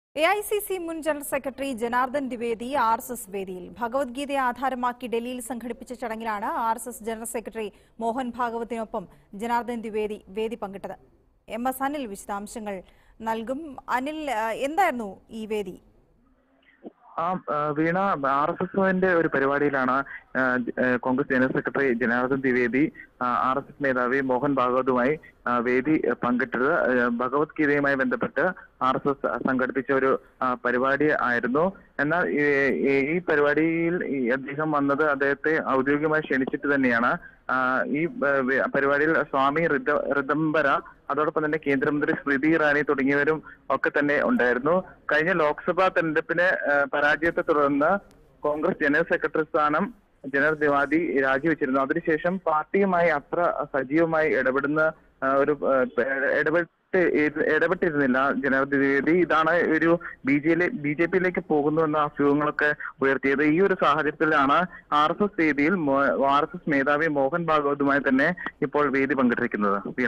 A I C C മുൻ general secretary Janardan Dwivedi R S S വേദിയിൽ ഭഗവത്ഗീതയെ ആധാരമാക്കി ഡൽഹിയിൽ സംഘടിപ്പിച്ച ചടങ്ങിലാണ് R S S general secretary Mohan ഭാഗവതിനൊപ്പം ജനാർദ്ദൻ ദ്വിവേദി വേദി പങ്കിട്ടത് എം എസ് അനിൽ വിശദാംശങ്ങൾ നൽകും അനിൽ ആ, എന്തായിരുന്നു ഈ വേദി ആ ആ, വീണ ആർ എസ് എസിന്റെ ഒരു പരിപാടിയിലാണ് ആ, ജ- ആ, Congress general secretary Janardan Dwivedi R S S മേധാവി മോഹൻ ഭാഗവതുമായി ആ, വേദി പങ്കിട്ടത് ആ, ഭഗവത്ഗീതയുമായി ബന്ധപ്പെട്ട് ആർ എസ് എസ് സംഘടിപ്പിച്ച ഒരു ആ, പരിപാടി ആയിരുന്നു എന്നാൽ ഈ- ഈ- ഈ പരിപാടിയിൽ ഈ അദ്ദേഹം വന്നത് അദ്ദേഹത്തെ ഔദ്യോഗികമായി ക്ഷണിച്ചിട്ട് തന്നെയാണ് ആ, ഈ ആ, വേ- പരിപാടിയിൽ സ്വാമി ഋത ഋതംബര അതോടൊപ്പം തന്നെ കേന്ദ്രമന്ത്രി സ്മൃതി ഇറാനി തുടങ്ങിയവരും ഒക്കെ തന്നെ ഉണ്ടായിരുന്നു കഴിഞ്ഞ ലോക്സഭാ തെരഞ്ഞെടുപ്പിന് ആ, പരാജയത്തെ തുടർന്ന് കോൺഗ്രസ് ജനറൽ സെക്രട്ടറി സ്ഥാനം ജനറൽ ദിവാദി രാജിവെച്ചിരുന്നു അതിനുശേഷം പാർട്ടിയുമായി അത്ര സജീവമായി ഇടപെടുന്ന ആ, ഒരു ആ, ഇടപെട്ട് ഇരു- ഇടപെട്ടിരുന്നില്ല ജനറൽ ദ്വിവേദി ഇതാണ് ഒരു ബി ജെ ബി ജെ പിയിലേക്ക് പോകുന്നു എന്ന അഭ്യൂഹങ്ങളൊക്കെ ഉയർത്തിയത് ഈ ഒരു സാഹചര്യത്തിലാണ് ആർ എസ് എസ് വേദിയിൽ ആർ എസ് എസ് മേധാവി മോഹൻ ഭാഗവതുമായി തന്നെ ഇപ്പോൾ വേദി പങ്കിട്ടിരിക്കുന്നത്